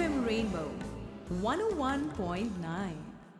FM Rainbow 101.9.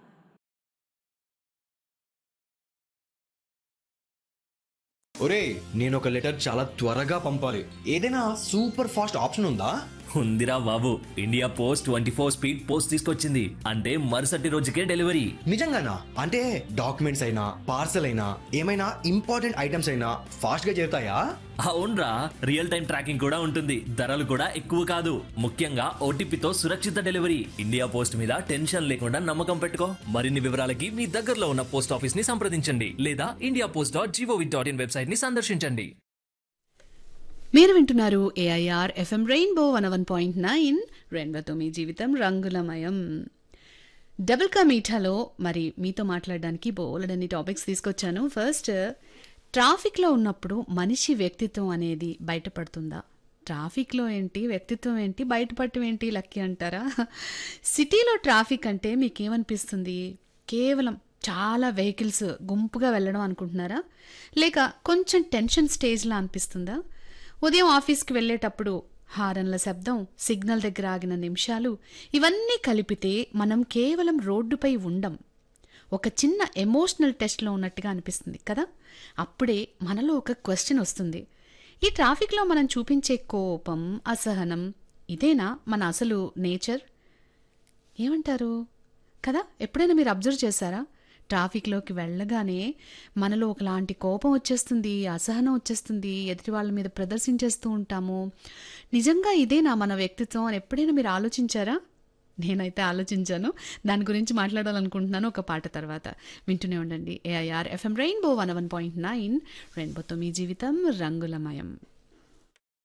ఒరే నేను ఒక లెటర్ చాలా త్వరగా పంపాలి ఏదైనా సూపర్ ఫాస్ట్ ఆప్షన్ ఉందా ఉందిరా బాబు India post twenty four speed post తీసుకొచ్చింది అంటే మరుసటి రోజుకే డెలివరీ నిజంగానా అంటే డాక్యుమెంట్స్ అయినా పార్సల్ అయినా ఏమైనా ఇంపార్టెంట్ ఐటమ్స్ అయినా ఫాస్ట్ గా చేరుతాయా అవునరా రియల్ టైం ట్రాకింగ్ కూడా ఉంటుంది ధరలు కూడా ఎక్కువ కాదు ముఖ్యంగా ఓటీపీతో సురక్షిత డెలివరీ ఇండియా పోస్ట్ మీద టెన్షన్ లేకుండా నమ్మకం పెట్టుకో మరిన్ని వివరాలకి మీ దగ్గరలో ఉన్న పోస్ట్ ఆఫీస్ ని సంప్రదించండి లేదా India post dot GOV dot in website ని సందర్శించండి మీరు వింటున్నారు AIR FM rainbow one one point nine రెయిన్బోతో మీ జీవితం రంగులమయం డబుల్ కా మీఠాలో మరి మీతో మాట్లాడడానికి బోలెడన్ని టాపిక్స్ తీసుకొచ్చాను ఫస్ట్ ట్రాఫిక్లో ఉన్నప్పుడు మనిషి వ్యక్తిత్వం అనేది బయటపడుతుందా ట్రాఫిక్లో ఏంటి వ్యక్తిత్వం ఏంటి బయటపడటం ఏంటి లక్కీ అంటారా సిటీలో ట్రాఫిక్ అంటే మీకేమనిపిస్తుంది కేవలం చాలా వెహికల్స్ గుంపుగా వెళ్ళడం అనుకుంటున్నారా లేక కొంచెం టెన్షన్ స్టేజ్లా అనిపిస్తుందా ఉదయం ఆఫీస్కి వెళ్ళేటప్పుడు హారన్ల శబ్దం సిగ్నల్ దగ్గర ఆగిన నిమిషాలు ఇవన్నీ కలిపితే మనం కేవలం రోడ్డుపై ఉండం ఒక చిన్న ఎమోషనల్ టెస్ట్లో ఉన్నట్టుగా అనిపిస్తుంది కదా అప్పుడే మనలో ఒక క్వశ్చన్ వస్తుంది ఈ ట్రాఫిక్లో మనం చూపించే కోపం అసహనం ఇదేనా మన అసలు నేచర్ ఏమంటారు కదా ఎప్పుడైనా మీరు అబ్జర్వ్ చేశారా ట్రాఫిక్లోకి వెళ్ళగానే మనలో ఒకలాంటి కోపం వచ్చేస్తుంది అసహనం వచ్చేస్తుంది ఎదుటి వాళ్ళ మీద ప్రదర్శించేస్తూ ఉంటాము నిజంగా ఇదేనా మన వ్యక్తిత్వం అని ఎప్పుడైనా మీరు ఆలోచించారా నేనైతే ఆలోచించాను దాని గురించి మాట్లాడాలనుకుంటున్నాను ఒక పాట తర్వాత వింటూనే ఉండండి AIR FM rainbow one one point nine రెయిన్బోతో మీ జీవితం రంగులమయం